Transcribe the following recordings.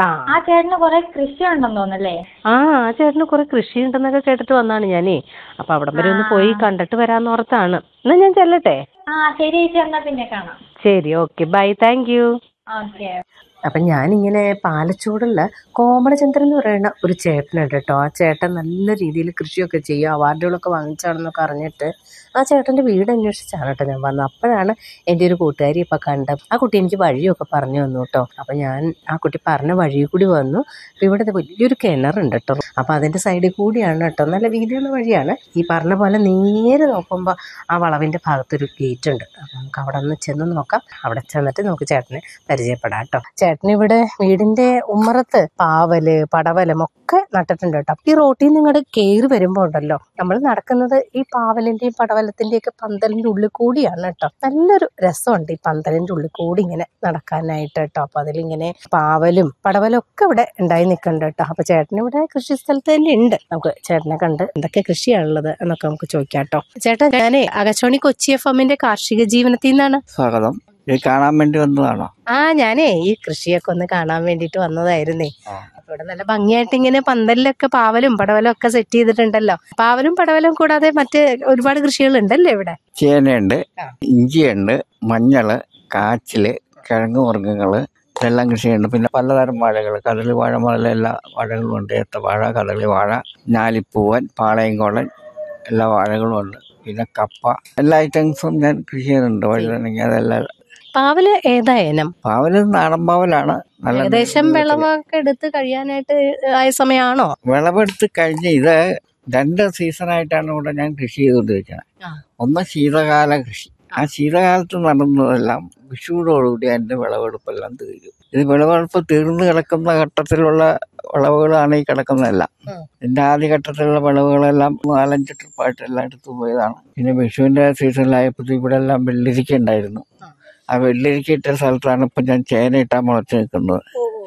ആ ആ ചേട്ടന് കുറെ കൃഷി ഉണ്ടെന്ന് തോന്നല്ലേ ആ ആ ചേട്ടന് കുറെ കൃഷി ഉണ്ടെന്നൊക്കെ കേട്ടിട്ട് വന്നാണ് ഞാനേ അപ്പൊ അവിടം വരെ ഒന്ന് പോയി കണ്ടിട്ട് വരാന്ന് ഓർത്താണ് എന്നാ ഞാൻ ചെല്ലട്ടെ ആ ശരി ചേച്ചി എന്നാ പിന്നെ കാണാം ശരി okay bye thank you okay അപ്പം ഞാനിങ്ങനെ പാലച്ചൂടുള്ള കോമളചന്ദ്രൻ എന്ന് പറയുന്ന ഒരു ചേട്ടനുണ്ട് കേട്ടോ ആ ചേട്ടൻ നല്ല രീതിയിൽ കൃഷിയൊക്കെ ചെയ്യും അവാർഡുകളൊക്കെ വാങ്ങിച്ചാണെന്നൊക്കെ അറിഞ്ഞിട്ട് ആ ചേട്ടൻ്റെ വീട് അന്വേഷിച്ചാണ് കേട്ടോ ഞാൻ വന്നത് അപ്പോഴാണ് എൻ്റെ ഒരു കൂട്ടുകാരി ഇപ്പം കണ്ടത് ആ കുട്ടി എനിക്ക് വഴിയൊക്കെ പറഞ്ഞു തന്നു കേട്ടോ അപ്പം ഞാൻ ആ കുട്ടി പറഞ്ഞ വഴി കൂടി വന്നു അപ്പം ഇവിടെ ദേ വലിയൊരു കിണറുണ്ട് കേട്ടോ അപ്പം അതിൻ്റെ സൈഡിൽ കൂടിയാണ് കേട്ടോ നല്ല വീതിയുള്ള വഴിയാണ് ഈ പറഞ്ഞ പോലെ നേരെ നോക്കുമ്പോൾ ആ വളവിൻ്റെ ഭാഗത്തൊരു ഗേറ്റ് ഉണ്ട് അപ്പം നമുക്ക് അവിടെ ഒന്ന് ചെന്ന് നോക്കാം അവിടെ ചെന്നിട്ട് നമുക്ക് ചേട്ടനെ പരിചയപ്പെടാം കേട്ടോ ചേട്ടൻ ഇവിടെ വീടിന്റെ ഉമ്മറത്ത് പാവല് പടവലം ഒക്കെ നട്ടിട്ടുണ്ട് കേട്ടോ ഈ റോട്ടിൽ നിന്ന് ഇങ്ങോട്ട് കയറി വരുമ്പോൾ ഉണ്ടല്ലോ നമ്മൾ നടക്കുന്നത് ഈ പാവലിന്റെയും പടവലത്തിന്റെയും ഒക്കെ പന്തലിന്റെ ഉള്ളിൽ കൂടിയാണ് കേട്ടോ നല്ലൊരു രസമുണ്ട് ഈ പന്തലിന്റെ ഉള്ളിൽ കൂടി ഇങ്ങനെ നടക്കാനായിട്ട് കേട്ടോ അപ്പൊ അതിലിങ്ങനെ പാവലും പടവലും ഒക്കെ ഇവിടെ ഉണ്ടായി നിൽക്കുന്നുണ്ട് കേട്ടോ അപ്പൊ ചേട്ടൻ ഇവിടെ കൃഷി സ്ഥലത്ത് തന്നെ ഉണ്ട് നമുക്ക് ചേട്ടനെ കണ്ട് എന്തൊക്കെ കൃഷിയാണുള്ളത് എന്നൊക്കെ നമുക്ക് ചോദിക്കാം കേട്ടോ ചേട്ടാ ഞാനേ ആകാശവാണി കൊച്ചി എഫ് എമ്മിന്റെ കാർഷിക ജീവനത്തിൽ നിന്നാണ് സ്വാഗതം ഇത് കാണാൻ വേണ്ടി വന്നതാണോ ആ ഞാനേ ഈ കൃഷിയൊക്കെ ഒന്ന് കാണാൻ വേണ്ടിട്ട് വന്നതായിരുന്നേ ആ. അപ്പൊ ഇവിടെ നല്ല ഭംഗിയായിട്ട് ഇങ്ങനെ പന്തലിലൊക്കെ പാവലും പടവലും ഒക്കെ സെറ്റ് ചെയ്തിട്ടുണ്ടല്ലോ പാവലും പടവലും കൂടാതെ മറ്റ് ഒരുപാട് കൃഷികൾ ഉണ്ടല്ലോ ഇവിടെ ചേനയുണ്ട് ആ. ഇഞ്ചിയുണ്ട് മഞ്ഞള് കാച്ചില് കിഴങ്ങ് വർഗ്ഗങ്ങള് ഇതെല്ലാം കൃഷിയുണ്ട് പിന്നെ പലതരം വാഴകൾ കദളി വാഴ മുതൽ എല്ലാ വാഴകളും ഉണ്ട് ഏത്തവാഴ കദളി വാഴ ഞാലിപ്പൂവൻ പാളയംകോടൻ എല്ലാ വാഴകളും ഉണ്ട് പിന്നെ കപ്പ എല്ലാ ഐറ്റംസും ഞാൻ കൃഷി ചെയ്യുന്നുണ്ട് വഴുതനങ്ങ അതെല്ലാം പാവല് ഏതാ ഇനം പാവല് നാടൻ പാവലാണ് നല്ല ഏകദേശം വിളവൊക്കെ എടുത്ത് കഴിയാനായിട്ട് ആയ സമയമാണോ വിളവെടുത്ത് കഴിഞ്ഞ് ഇത് രണ്ട് സീസണായിട്ടാണ് ഇവിടെ ഞാൻ കൃഷി ചെയ്തുകൊണ്ടിരിക്കുന്നത് ആ. ഒന്ന് ശീതകാല കൃഷി ആ ശീതകാലത്ത് നടന്നതെല്ലാം വിഷുവോടുകൂടി അതിന്റെ വിളവെടുപ്പെല്ലാം തീരും ഇത് വിളവെടുപ്പ് തീർന്നു കിടക്കുന്ന ഘട്ടത്തിലുള്ള വിളവുകളാണ് ഈ കിടക്കുന്നതെല്ലാം ഉം. ഇതിന്റെ ആദ്യഘട്ടത്തിലുള്ള വിളവുകളെല്ലാം നാലഞ്ച് ട്രിപ്പായിട്ട് എല്ലാം എടുത്തു പോയതാണ് പിന്നെ വിഷുവിന്റെ സീസണിലായപ്പോൾ ഇവിടെ എല്ലാം വെള്ളിരിക്ക ഉണ്ടായിരുന്നു ആ. ആ വെള്ളിരിക്ക ഇട്ട സ്ഥലത്താണ് ഇപ്പം ഞാൻ ചേന ഇട്ടാൻ മുളച്ച് നിൽക്കുന്നത്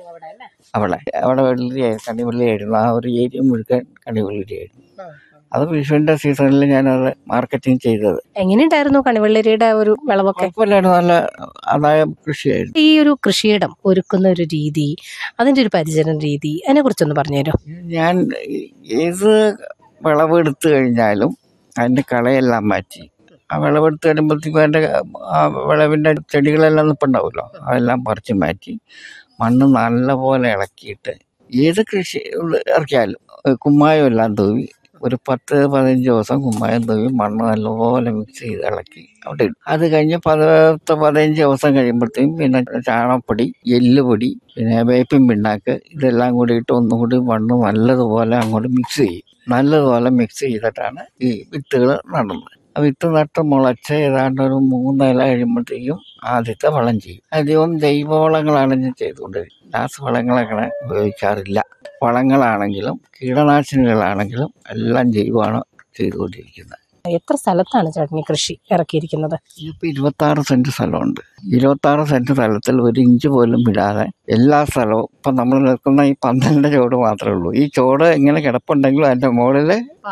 അവിടെ അവിടെ വെള്ളരിയായി കണിവെള്ളിയായിരുന്നു ആ ഒരു ഏരിയ മുഴുവൻ കണിവെള്ളിയായിരുന്നു അത് വിഷുവിന്റെ സീസണിൽ ഞാനത് മാർക്കറ്റിംഗ് ചെയ്തത് എങ്ങനെയുണ്ടായിരുന്നു കണിവെള്ളരിയുടെ ഒരു വിളവൊക്കെ കുഴപ്പമില്ലായിരുന്നു നല്ല ആദായം കൃഷിയായിരുന്നു ഈ ഒരു കൃഷിയിടം ഒരുക്കുന്ന ഒരു രീതി അതിന്റെ ഒരു പരിചരണ രീതി അതിനെ കുറിച്ചൊന്ന് പറഞ്ഞുതരോ ഞാൻ ഏത് വിളവെടുത്തു കഴിഞ്ഞാലും അതിന്റെ കളയെല്ലാം മാറ്റി ആ വിളവെടുത്ത് വരുമ്പോഴത്തേക്കും അതിന്റെ ആ വിളവിന്റെ ചെടികളെല്ലാം നിൽപ്പുണ്ടാവുമല്ലോ അതെല്ലാം പറിച്ച് മാറ്റി മണ്ണ് നല്ലപോലെ ഇളക്കിയിട്ട് ഏത് കൃഷി ഉള്ള- ഇറക്കിയാലും ഏഹ് കുമ്മായം എല്ലാം തൂവി ഒരു പത്ത് പതിനഞ്ച് ദിവസം കുമ്മായം തൂവി മണ്ണ് നല്ലപോലെ മിക്സ് ചെയ്ത് ഇളക്കി അവിടെ ഇടും അത് കഴിഞ്ഞ് പത്ത് പതിനഞ്ച് ദിവസം കഴിയുമ്പോഴത്തേക്കും പിന്നെ ചാണകപ്പൊടി എല്ലുപൊടി പിന്നെ വേപ്പിൻ പിണ്ണാക്ക് ഇതെല്ലാം കൂടി ഇട്ട് ഒന്നും കൂടി മണ്ണ് നല്ലതുപോലെ അങ്ങോട്ട് മിക്സ് ചെയ്യും നല്ലതുപോലെ മിക്സ് ചെയ്തിട്ടാണ് ഈ വിത്തുകൾ നടുന്നത് ആ വിത്ത് നട്ട് മുളച്ച് ഏതാണ്ട് ഒരു മൂന്നില കഴിയുമ്പോഴത്തേക്കും ആദ്യത്തെ വളം ചെയ്യും അധികവും ജൈവവളങ്ങളാണ് ഞാൻ ചെയ്തുകൊണ്ടിരിക്കുന്നത് രാസവളങ്ങളങ്ങനെ ഉപയോഗിക്കാറില്ല വളങ്ങളാണെങ്കിലും കീടനാശിനികളാണെങ്കിലും എല്ലാം ജൈവമാണ് ചെയ്തുകൊണ്ടിരിക്കുന്നത് എത്ര സ്ഥലത്താണ് ചേട്ടൻ ഈ കൃഷി ഇറക്കിയിരിക്കുന്നത് ഇതിപ്പോൾ ഇരുപത്തി ആറ് സെന്റ് സ്ഥലമുണ്ട് ഇരുപത്തി ആറ് സെന്റ് സ്ഥലത്തിൽ ഒരു ഇഞ്ച് പോലും വിടാതെ എല്ലാ സ്ഥലവും ഇപ്പം നമ്മൾ നിൽക്കുന്ന ഈ പന്തലിന്റെ ചോട് മാത്രമേ ഉള്ളൂ ഈ ചോട് ഇങ്ങനെ കിടപ്പുണ്ടെങ്കിലും അതിന്റെ മുകളിൽ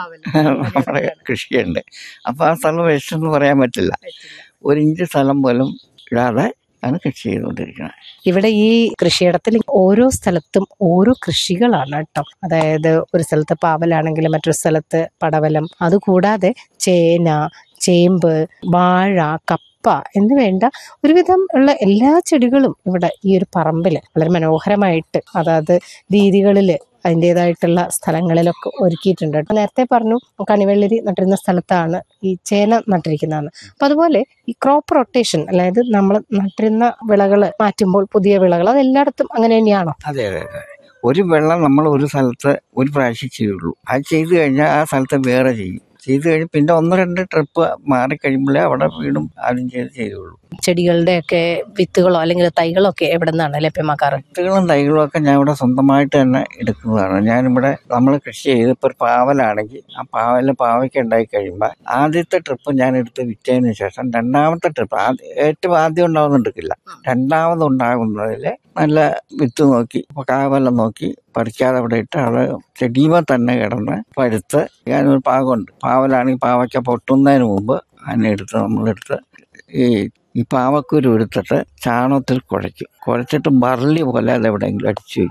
നമ്മുടെ കൃഷിയുണ്ട് അപ്പോൾ ആ സ്ഥലം വേസ്റ്റ് എന്ന് പറയാൻ പറ്റില്ല ഒരു ഇഞ്ച് സ്ഥലം പോലും ഇടാതെ ആണ് കൃഷി ചെയ്തുകൊണ്ടിരിക്കുന്നത് ഇവിടെ ഈ കൃഷിയിടത്തിൽ ഓരോ സ്ഥലത്തും ഓരോ കൃഷികളാണ് കേട്ടോ അതായത് ഒരു സ്ഥലത്ത് പാവലാണെങ്കിൽ മറ്റൊരു സ്ഥലത്ത് പടവലം അതുകൂടാതെ ചേന ചേമ്പ് വാഴ കപ്പ എന്ന് വേണ്ട ഒരുവിധം ഉള്ള എല്ലാ ചെടികളും ഇവിടെ ഈ ഒരു പറമ്പിൽ വളരെ മനോഹരമായിട്ട് അതായത് രീതികളിൽ അതിൻ്റെതായിട്ടുള്ള സ്ഥലങ്ങളിലൊക്കെ ഒരുക്കിയിട്ടുണ്ട് കേട്ടോ നേരത്തെ പറഞ്ഞു കണിവെള്ളരി നട്ടിരുന്ന സ്ഥലത്താണ് ഈ ചേന നട്ടിരിക്കുന്നതെന്ന് അപ്പൊ അതുപോലെ ഈ ക്രോപ്പ് റൊട്ടേഷൻ അതായത് നമ്മൾ നട്ടിരുന്ന വിളകൾ മാറ്റുമ്പോൾ പുതിയ വിളകൾ അത് എല്ലായിടത്തും അങ്ങനെ തന്നെയാണോ അതെ അതെ അതെ ഒരു വെള്ളം നമ്മൾ ഒരു സ്ഥലത്ത് ഒരു പ്രാവശ്യം ചെയ്യുള്ളൂ അത് ചെയ്ത് കഴിഞ്ഞാൽ ആ സ്ഥലത്ത് വേറെ ചെയ്യും ചെയ്ത് കഴിഞ്ഞ് പിന്നെ ഒന്ന് രണ്ട് ട്രിപ്പ് മാറിക്കഴിയുമ്പോഴേ അവിടെ വീണ്ടും ആദ്യം ചെയ്ത് ചെയ്യുള്ളൂ ചെടികളുടെ ഒക്കെ വിത്തുകളോ അല്ലെങ്കിൽ തൈകളോ ഒക്കെ എവിടെ നിന്നാണ് ലഭ്യമാക്കാറ് വിത്തുകളും തൈകളും ഒക്കെ ഞാൻ ഇവിടെ സ്വന്തമായിട്ട് തന്നെ എടുക്കുന്നതാണ് ഞാനിവിടെ നമ്മൾ കൃഷി ചെയ്ത് ഇപ്പോൾ ഒരു പാവലാണെങ്കിൽ ആ പാവല് പാവയ്ക്ക് ഉണ്ടായി കഴിയുമ്പോൾ ആദ്യത്തെ ട്രിപ്പ് ഞാൻ എടുത്ത് വിറ്റതിന് ശേഷം രണ്ടാമത്തെ ട്രിപ്പ് ആദ്യ ഏറ്റവും ആദ്യം ഉണ്ടാകുന്നുണ്ടെങ്കില്ല രണ്ടാമത് ഉണ്ടാകുന്നതിൽ നല്ല വിത്ത് നോക്കി കാവലം നോക്കി പറിക്കാതെ അവിടെ ഇട്ട് അത് ചെടിയുമ തന്നെ കിടന്ന് പഴുത്ത് ഞാനൊരു പാകമുണ്ട് പാവലാണെങ്കിൽ പാവയ്ക്ക പൊട്ടുന്നതിന് മുമ്പ് അതിനെ എടുത്ത് നമ്മളെടുത്ത് ഈ ഈ പാവക്കുരു എടുത്തിട്ട് ചാണകത്തിൽ കുഴയ്ക്കും കുഴച്ചിട്ട് ബർലി പോലെ അത് എവിടെയെങ്കിലും അടിച്ചു വയ്ക്കും